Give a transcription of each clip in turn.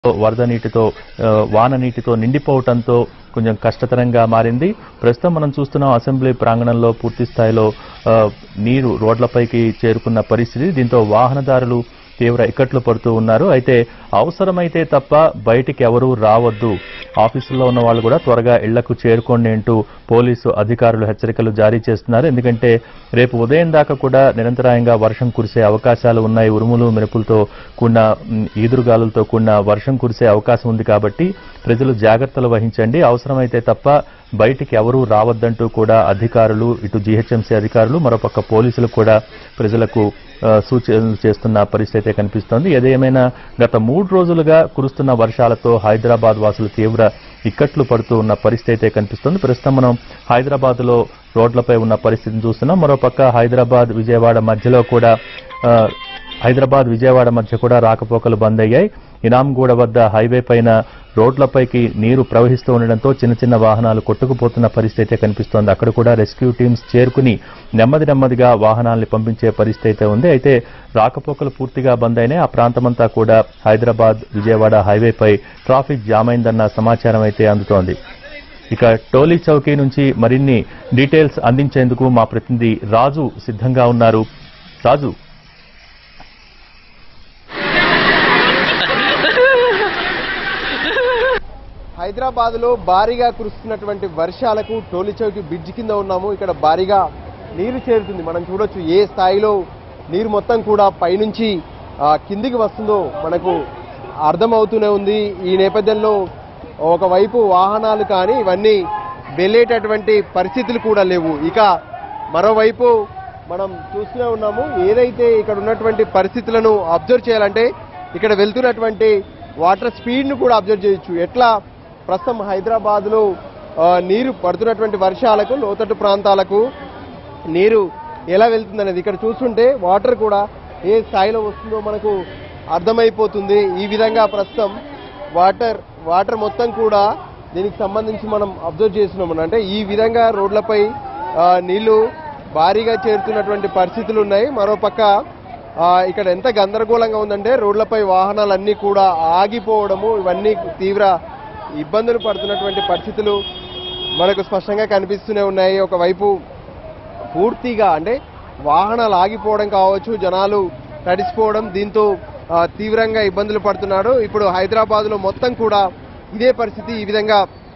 వరద నీటితో ఆ, వాన నీటితో నిండిపోవటంతో కొంచెం కష్టతరంగా మారింది ప్రస్తుతం మనం చూస్తున్నాం అసెంబ్లీ ప్రాంగణంలో పూర్తి స్థాయిలో ఆ, నీరు రోడ్లపైకి చేరుకున్న పరిస్థితి దీంతో వాహనదారులు తీవ్ర ఇక్కట్లు పడుతూ ఉన్నారు అయితే అవసరమైతే తప్ప బయటికి ఎవరూ రావద్దు ఆఫీసుల్లో ఉన్న వాళ్ళు కూడా త్వరగా ఇళ్లకు చేరుకోండి అంటూ పోలీసు అధికారులు హెచ్చరికలు జారీ చేస్తున్నారు ఎందుకంటే రేపు ఉదయం దాకా కూడా నిరంతరాయంగా వర్షం కురిసే అవకాశాలు ఉన్నాయి ఉరుములు మెరుపులతో కూడిన మ్, ఈదురుగాలులతో కూడిన వర్షం కురిసే అవకాశం ఉంది కాబట్టి ప్రజలు జాగ్రత్తలు వహించండి అవసరమైతే తప్ప బయటికి ఎవరూ రావద్దంటూ కూడా అధికారులు ఇటు జీహెచ్ఎంసీ అధికారులు మరోపక్క పోలీసులు కూడా ప్రజలకు ఆ, సూచనలు చేస్తున్న పరిస్థితి అయితే కనిపిస్తోంది ఏదేమైనా గత మూడు రోజులుగా కురుస్తున్న వర్షాలతో హైదరాబాద్ వాసులు తీవ్ర ఇక్కట్లు పడుతూ ఉన్న పరిస్థితి అయితే కనిపిస్తోంది ప్రస్తుతం మనం హైదరాబాద్ లో రోడ్లపై ఉన్న పరిస్థితిని చూస్తున్నాం మరోపక్క హైదరాబాద్ విజయవాడ మధ్యలో కూడా ఆ, హైదరాబాద్ విజయవాడ మధ్య కూడా రాకపోకలు బంద్ అయ్యాయి ఇనాంగూడ వద్ద హైవే పైన రోడ్లపైకి నీరు ప్రవహిస్తూ ఉండడంతో చిన్న చిన్న వాహనాలు కొట్టుకుపోతున్న పరిస్థితి అయితే కనిపిస్తోంది అక్కడ కూడా రెస్క్యూ టీమ్స్ చేరుకుని నెమ్మది నెమ్మదిగా వాహనాల్ని పంపించే పరిస్థితి అయితే ఉంది అయితే రాకపోకలు పూర్తిగా బంద్ అయినాయి ఆ ప్రాంతమంతా కూడా హైదరాబాద్ విజయవాడ హైవేపై ట్రాఫిక్ జామ్ అయిందన్న సమాచారం అయితే అందుతోంది ఇక టోలీ చౌకీ నుంచి మరిన్ని డీటెయిల్స్ అందించేందుకు మా ప్రతినిధి రాజు సిద్ధంగా ఉన్నారు రాజు హైదరాబాద్ లో భారీగా కురుస్తున్నటువంటి వర్షాలకు టోలీ చౌకి బ్రిడ్జ్ కింద ఉన్నాము ఇక్కడ భారీగా నీరు చేరుతుంది మనం చూడొచ్చు ఏ స్థాయిలో నీరు మొత్తం కూడా పైనుంచి ఆ, కిందికి వస్తుందో మనకు అర్థమవుతూనే ఉంది ఈ నేపథ్యంలో ఒకవైపు వాహనాలు కానీ ఇవన్నీ వెళ్ళేటటువంటి పరిస్థితులు కూడా లేవు ఇక మరోవైపు మనం చూస్తూనే ఉన్నాము ఏదైతే ఇక్కడ ఉన్నటువంటి పరిస్థితులను అబ్జర్వ్ చేయాలంటే ఇక్కడ వెళ్తున్నటువంటి వాటర్ స్పీడ్ ను కూడా అబ్జర్వ్ చేయొచ్చు ఎట్లా ప్రస్తుతం హైదరాబాద్ లో నీరు పడుతున్నటువంటి వర్షాలకు లోతట్టు ప్రాంతాలకు నీరు ఎలా వెళ్తుందనేది ఇక్కడ చూస్తుంటే వాటర్ కూడా ఏ స్థాయిలో వస్తుందో మనకు అర్థమైపోతుంది ఈ విధంగా ప్రస్తుతం వాటర్ వాటర్ మొత్తం కూడా దీనికి సంబంధించి మనం అబ్జర్వ్ చేస్తున్నాం అంటే ఈ విధంగా రోడ్లపై ఆ, నీళ్లు భారీగా చేరుతున్నటువంటి పరిస్థితులు ఉన్నాయి మరోపక్క ఆ, ఇక్కడ ఎంత గందరగోళంగా ఉందంటే రోడ్లపై వాహనాలన్నీ కూడా ఆగిపోవడము ఇవన్నీ తీవ్ర ఇబ్బందులు పడుతున్నటువంటి పరిస్థితులు మనకు స్పష్టంగా కనిపిస్తూనే ఉన్నాయి ఒకవైపు పూర్తిగా అంటే వాహనాలు ఆగిపోవడం కావచ్చు జనాలు తడిసిపోవడం దీంతో ఆ, తీవ్రంగా ఇబ్బందులు పడుతున్నాడు ఇప్పుడు హైదరాబాద్ లో మొత్తం కూడా ఇదే పరిస్థితి ఈ విధంగా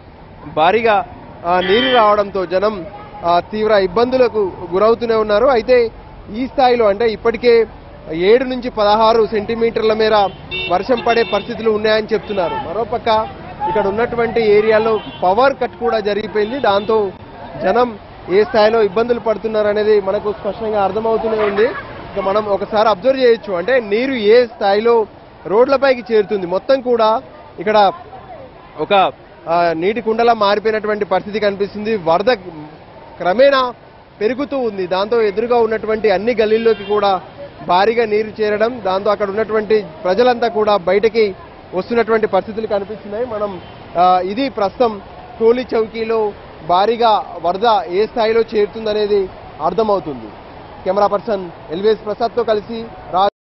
భారీగా ఆ, నీరు రావడంతో జనం ఆ, తీవ్ర ఇబ్బందులకు గురవుతూనే ఉన్నారు అయితే ఈ స్థాయిలో అంటే ఇప్పటికే ఏడు నుంచి పదహారు సెంటీమీటర్ల మేర వర్షం పడే పరిస్థితులు ఉన్నాయని చెప్తున్నారు మరోపక్క ఇక్కడ ఉన్నటువంటి ఏరియాలో పవర్ కట్ కూడా జరిగిపోయింది దాంతో జనం ఏ స్థాయిలో ఇబ్బందులు పడుతున్నారు అనేది మనకు స్పష్టంగా అర్థమవుతూనే ఉంది ఇక మనం ఒకసారి అబ్జర్వ్ చేయొచ్చు అంటే నీరు ఏ స్థాయిలో రోడ్లపైకి చేరుతుంది మొత్తం కూడా ఇక్కడ ఒక ఆ, నీటి కుండలా మారిపోయినటువంటి పరిస్థితి కనిపిస్తుంది వరద క్రమేణా పెరుగుతూ ఉంది దాంతో ఎదురుగా ఉన్నటువంటి అన్ని గల్లీల్లోకి కూడా భారీగా నీరు చేరడం దాంతో అక్కడ ఉన్నటువంటి ప్రజలంతా కూడా బయటకి వస్తున్నటువంటి పరిస్థితులు కనిపిస్తున్నాయి మనం ఆ, ఇది ప్రస్తుతం టోలీ చౌకీలో భారీగా వరద ఏ స్థాయిలో చేరుతుందనేది అర్థమవుతుంది కెమెరా పర్సన్ ఎల్వేస్ ప్రసాద్తో కలిసి రా